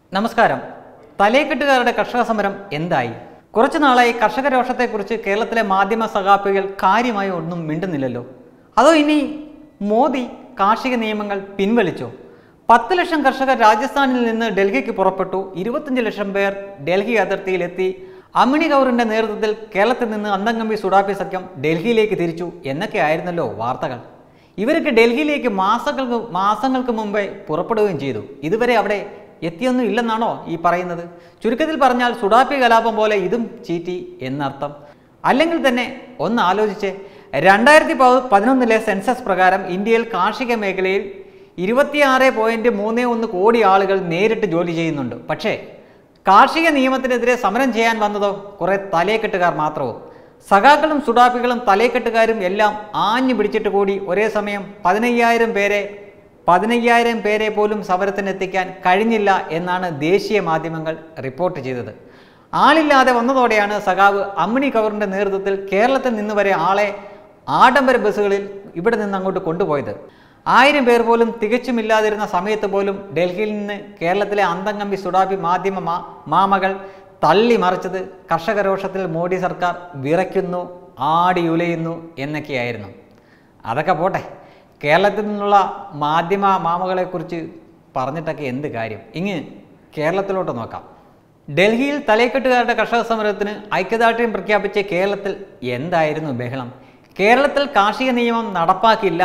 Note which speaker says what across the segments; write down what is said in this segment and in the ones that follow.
Speaker 1: നമസ്കാരം തലേക്കെട്ടുകാരുടെ കർഷക സമരം എന്തായി കുറച്ചു നാളായി കർഷക രോഷത്തെക്കുറിച്ച് കേരളത്തിലെ മാധ്യമ സഖാപ്പികൾ കാര്യമായി ഒന്നും മിണ്ടുന്നില്ലല്ലോ അതോ ഇനി മോദി കാർഷിക നിയമങ്ങൾ പിൻവലിച്ചോ പത്ത് ലക്ഷം കർഷകർ രാജസ്ഥാനിൽ നിന്ന് ഡൽഹിക്ക് പുറപ്പെട്ടു ഇരുപത്തഞ്ച് ലക്ഷം പേർ ഡൽഹി അതിർത്തിയിലെത്തി അമിണി കൗറിന്റെ നേതൃത്വത്തിൽ കേരളത്തിൽ നിന്ന് അന്തംഗമ്പി സുഡാപ്പി സഖ്യം ഡൽഹിയിലേക്ക് തിരിച്ചു എന്നൊക്കെ ആയിരുന്നല്ലോ വാർത്തകൾ ഇവരൊക്കെ ഡൽഹിയിലേക്ക് മാസങ്ങൾക്ക് മാസങ്ങൾക്ക് മുമ്പേ പുറപ്പെടുകയും ചെയ്തു ഇതുവരെ അവിടെ എത്തിയൊന്നും ഇല്ലെന്നാണോ ഈ പറയുന്നത് ചുരുക്കത്തിൽ പറഞ്ഞാൽ സുഡാപ്പി കലാപം പോലെ ഇതും ചീറ്റി എന്നർത്ഥം അല്ലെങ്കിൽ തന്നെ ഒന്ന് ആലോചിച്ച് രണ്ടായിരത്തി പതിനൊന്നിലെ സെൻസസ് പ്രകാരം ഇന്ത്യയിൽ കാർഷിക മേഖലയിൽ ഇരുപത്തിയാറ് പോയിന്റ് മൂന്ന് ഒന്ന് കോടി ആളുകൾ നേരിട്ട് ജോലി ചെയ്യുന്നുണ്ട് പക്ഷേ കാർഷിക നിയമത്തിനെതിരെ സമരം ചെയ്യാൻ വന്നതോ കുറെ തലേക്കെട്ടുകാർ മാത്രവും സഖാക്കളും സുഡാപ്പികളും തലേക്കെട്ടുകാരും എല്ലാം ആഞ്ഞു പിടിച്ചിട്ട് കൂടി ഒരേ സമയം പതിനയ്യായിരം പേരെ പതിനയ്യായിരം പേരെ പോലും സമരത്തിനെത്തിക്കാൻ കഴിഞ്ഞില്ല എന്നാണ് ദേശീയ മാധ്യമങ്ങൾ റിപ്പോർട്ട് ചെയ്തത് ആളില്ലാതെ വന്നതോടെയാണ് സഖാവ് അമ്മിണി കവറിൻ്റെ നേതൃത്വത്തിൽ കേരളത്തിൽ നിന്ന് വരെ ആളെ ആഡംബര ബസ്സുകളിൽ ഇവിടെ നിന്ന് അങ്ങോട്ട് കൊണ്ടുപോയത് ആയിരം പേർ പോലും തികച്ചുമില്ലാതിരുന്ന സമയത്ത് പോലും ഡൽഹിയിൽ നിന്ന് കേരളത്തിലെ അന്തംഗമ്പി സുഡാപ്പി മാധ്യമ മാ- മാമകൾ തള്ളി മറിച്ചത് കർഷക രോഷത്തിൽ മോഡി സർക്കാർ വിറയ്ക്കുന്നു ആടിയുലയുന്നു എന്നൊക്കെയായിരുന്നു അതൊക്കെ പോട്ടെ കേരളത്തിൽ നിന്നുള്ള മാധ്യമ മാമകളെക്കുറിച്ച് പറഞ്ഞിട്ടൊക്കെ എന്ത് കാര്യം ഇങ്ങ് കേരളത്തിലോട്ട് നോക്കാം ഡൽഹിയിൽ തലേക്കെട്ടുകാരുടെ കർഷക സമരത്തിന് ഐക്യദാർഢ്യം പ്രഖ്യാപിച്ച കേരളത്തിൽ എന്തായിരുന്നു ബഹളം കേരളത്തിൽ കാർഷിക നിയമം നടപ്പാക്കില്ല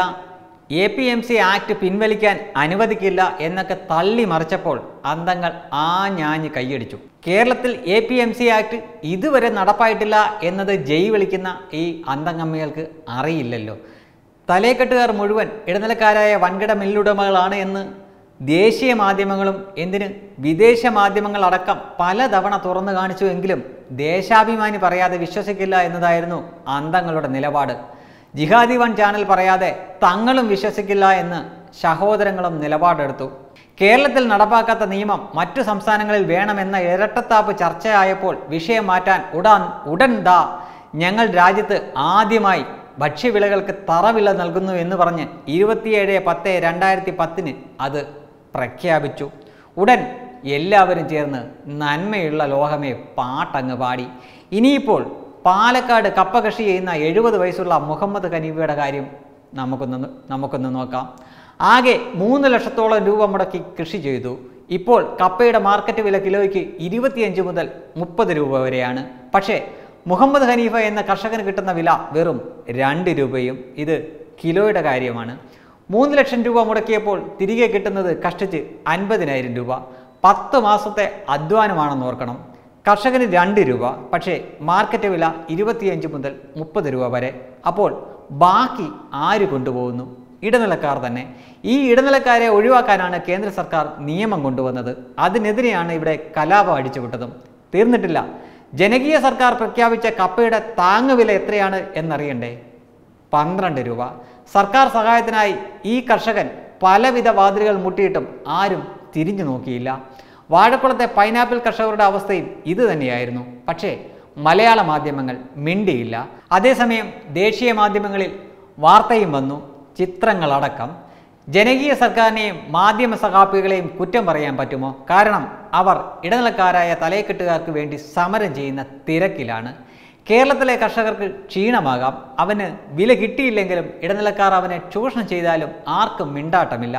Speaker 1: A P M C act പിൻവലിക്കാൻ അനുവദിക്കില്ല എന്നൊക്കെ തള്ളി മറിച്ചപ്പോൾ അന്തങ്ങൾ ആഞ്ഞാഞ്ഞ് കൈയടിച്ചു കേരളത്തിൽ A P M C act ഇതുവരെ നടപ്പായിട്ടില്ല എന്നത് ജയ് വിളിക്കുന്ന ഈ അന്തംഗമ്മികൾക്ക് അറിയില്ലല്ലോ തലേക്കെട്ടുകാർ മുഴുവൻ ഇടനിലക്കാരായ വൻകിട മില്ലുടമകളാണ് എന്ന് ദേശീയ മാധ്യമങ്ങളും എന്തിന് വിദേശ മാധ്യമങ്ങളടക്കം പലതവണ തുറന്നു കാണിച്ചു എങ്കിലും ദേശാഭിമാനി പറയാതെ വിശ്വസിക്കില്ല എന്നതായിരുന്നു അന്തങ്ങളുടെ നിലപാട് ജിഹാദി വൺ ചാനൽ പറയാതെ തങ്ങളും വിശ്വസിക്കില്ല എന്ന് സഹോദരങ്ങളും നിലപാടെടുത്തു കേരളത്തിൽ നടപ്പാക്കാത്ത നിയമം മറ്റു സംസ്ഥാനങ്ങളിൽ വേണമെന്ന ഇരട്ടത്താപ്പ് ചർച്ചയായപ്പോൾ വിഷയം മാറ്റാൻ ഉടൻ ഉടൻ ദാ ഞങ്ങൾ രാജ്യത്ത് ആദ്യമായി ഭക്ഷ്യവിളകൾക്ക് തറവില നൽകുന്നു എന്ന് പറഞ്ഞ് ഇരുപത്തിയേഴ് പത്ത് രണ്ടായിരത്തി പത്തിന് അത് പ്രഖ്യാപിച്ചു ഉടൻ എല്ലാവരും ചേർന്ന് നന്മയുള്ള ലോകമേ പാട്ടങ്ങ് പാടി ഇനിയിപ്പോൾ പാലക്കാട് കപ്പ കൃഷി ചെയ്യുന്ന എഴുപത് വയസ്സുള്ള മുഹമ്മദ് ഖനീഫയുടെ കാര്യം നമുക്കൊന്ന് നമുക്കൊന്ന് നോക്കാം ആകെ മൂന്ന് ലക്ഷത്തോളം രൂപ മുടക്കി കൃഷി ചെയ്തു ഇപ്പോൾ കപ്പയുടെ മാർക്കറ്റ് വില കിലോയ്ക്ക് ഇരുപത്തിയഞ്ച് മുതൽ മുപ്പത് രൂപ വരെയാണ് പക്ഷേ മുഹമ്മദ് ഹനീഫ എന്ന കർഷകന് കിട്ടുന്ന വില വെറും രണ്ട് രൂപയും ഇത് കിലോയുടെ കാര്യമാണ് മൂന്ന് ലക്ഷം രൂപ മുടക്കിയപ്പോൾ തിരികെ കിട്ടുന്നത് കഷ്ടിച്ച് അൻപതിനായിരം രൂപ പത്ത് മാസത്തെ അധ്വാനമാണെന്ന് ഓർക്കണം കർഷകന് രണ്ട് രൂപ പക്ഷേ മാർക്കറ്റ് വില ഇരുപത്തിയഞ്ച് മുതൽ മുപ്പത് രൂപ വരെ അപ്പോൾ ബാക്കി ആര് കൊണ്ടുപോകുന്നു ഇടനിലക്കാർ തന്നെ ഈ ഇടനിലക്കാരെ ഒഴിവാക്കാനാണ് കേന്ദ്ര സർക്കാർ നിയമം കൊണ്ടുവന്നത് അതിനെതിരെയാണ് ഇവിടെ കലാപം അടിച്ചുവിട്ടതും തീർന്നിട്ടില്ല ജനകീയ സർക്കാർ പ്രഖ്യാപിച്ച കപ്പയുടെ താങ്ങുവില എത്രയാണ് എന്നറിയണ്ടേ പന്ത്രണ്ട് രൂപ സർക്കാർ സഹായത്തിനായി ഈ കർഷകൻ പലവിധ വാതിലുകൾ മുട്ടിയിട്ടും ആരും തിരിഞ്ഞു നോക്കിയില്ല വാഴക്കുളത്തെ പൈനാപ്പിൾ കർഷകരുടെ അവസ്ഥയും ഇത് തന്നെയായിരുന്നു പക്ഷേ മലയാള മാധ്യമങ്ങൾ മിണ്ടിയില്ല അതേസമയം ദേശീയ മാധ്യമങ്ങളിൽ വാർത്തയും വന്നു ചിത്രങ്ങളടക്കം ജനകീയ സർക്കാരിനെയും മാധ്യമ സഹാപ്പികളെയും കുറ്റം പറയാൻ പറ്റുമോ കാരണം അവർ ഇടനിലക്കാരായ തലയെക്കെട്ടുകാർക്ക് വേണ്ടി സമരം ചെയ്യുന്ന തിരക്കിലാണ് കേരളത്തിലെ കർഷകർക്ക് ക്ഷീണമാകാം അവന് വില കിട്ടിയില്ലെങ്കിലും ഇടനിലക്കാർ അവനെ ചൂഷണം ചെയ്താലും ആർക്കും മിണ്ടാട്ടമില്ല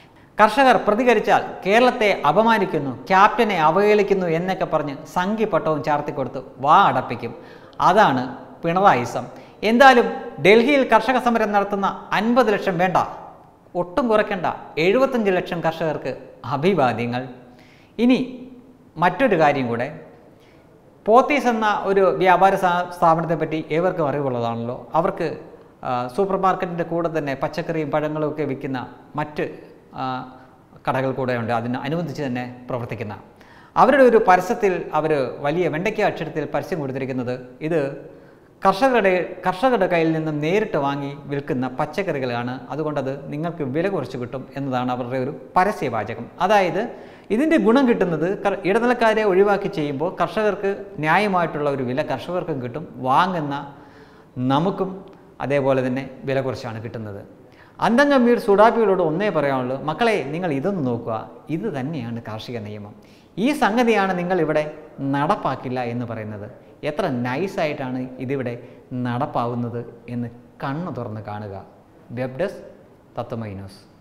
Speaker 1: കർഷകർ പ്രതികരിച്ചാൽ കേരളത്തെ അപമാനിക്കുന്നു ക്യാപ്റ്റനെ അവഹേളിക്കുന്നു എന്നൊക്കെ പറഞ്ഞ് സംഘിപ്പട്ടവും ചാർത്തിക്കൊടുത്ത് വാ അടപ്പിക്കും അതാണ് പിണറായിസം എന്തായാലും ഡൽഹിയിൽ കർഷക സമരം നടത്തുന്ന അൻപത് ലക്ഷം വേണ്ട ഒട്ടും കുറയ്ക്കണ്ട എഴുപത്തഞ്ച് ലക്ഷം കർഷകർക്ക് അഭിവാദ്യങ്ങൾ ഇനി മറ്റൊരു കാര്യം കൂടെ പോത്തീസ് എന്ന ഒരു വ്യാപാര സ്ഥാ- സ്ഥാപനത്തെ പറ്റി ഏവർക്കും അറിവുള്ളതാണല്ലോ അവർക്ക് ആ, സൂപ്പർ മാർക്കറ്റിൻ്റെ കൂടെ തന്നെ പച്ചക്കറിയും പഴങ്ങളും ഒക്കെ വിൽക്കുന്ന മറ്റ് ആ, കടകൾ കൂടെയുണ്ട് അതിന് അനുബന്ധിച്ച് തന്നെ പ്രവർത്തിക്കുന്ന അവരുടെ ഒരു പരസ്യത്തിൽ അവർ വലിയ വെണ്ടയ്ക്ക അക്ഷരത്തിൽ പരസ്യം കൊടുത്തിരിക്കുന്നത് ഇത് കർഷകരുടെ കർഷകരുടെ കയ്യിൽ നിന്നും നേരിട്ട് വാങ്ങി വിൽക്കുന്ന പച്ചക്കറികളാണ് അതുകൊണ്ടത് നിങ്ങൾക്ക് വില കുറച്ച് കിട്ടും എന്നതാണ് അവരുടെ ഒരു പരസ്യവാചകം അതായത് ഇതിൻ്റെ ഗുണം കിട്ടുന്നത് കർ- ഇടനിലക്കാരെ ഒഴിവാക്കി ചെയ്യുമ്പോൾ കർഷകർക്ക് ന്യായമായിട്ടുള്ള ഒരു വില കർഷകർക്കും കിട്ടും വാങ്ങുന്ന നമുക്കും അതേപോലെ തന്നെ വില കുറച്ചാണ് കിട്ടുന്നത് അന്തം ഗംഭീർ സുഡാപ്പികളോട് ഒന്നേ പറയാനുള്ളൂ മക്കളെ നിങ്ങൾ ഇതൊന്ന് നോക്കുക ഇത് തന്നെയാണ് കാർഷിക നിയമം ഈ സംഗതിയാണ് നിങ്ങൾ ഇവിടെ നടപ്പാക്കില്ല എന്ന് പറയുന്നത് എത്ര നൈസായിട്ടാണ് ഇതിവിടെ നടപ്പാവുന്നത് എന്ന് കണ്ണു തുറന്ന് കാണുക വെബ് ഡെസ്ക് തത്വമൈ ന്യൂസ്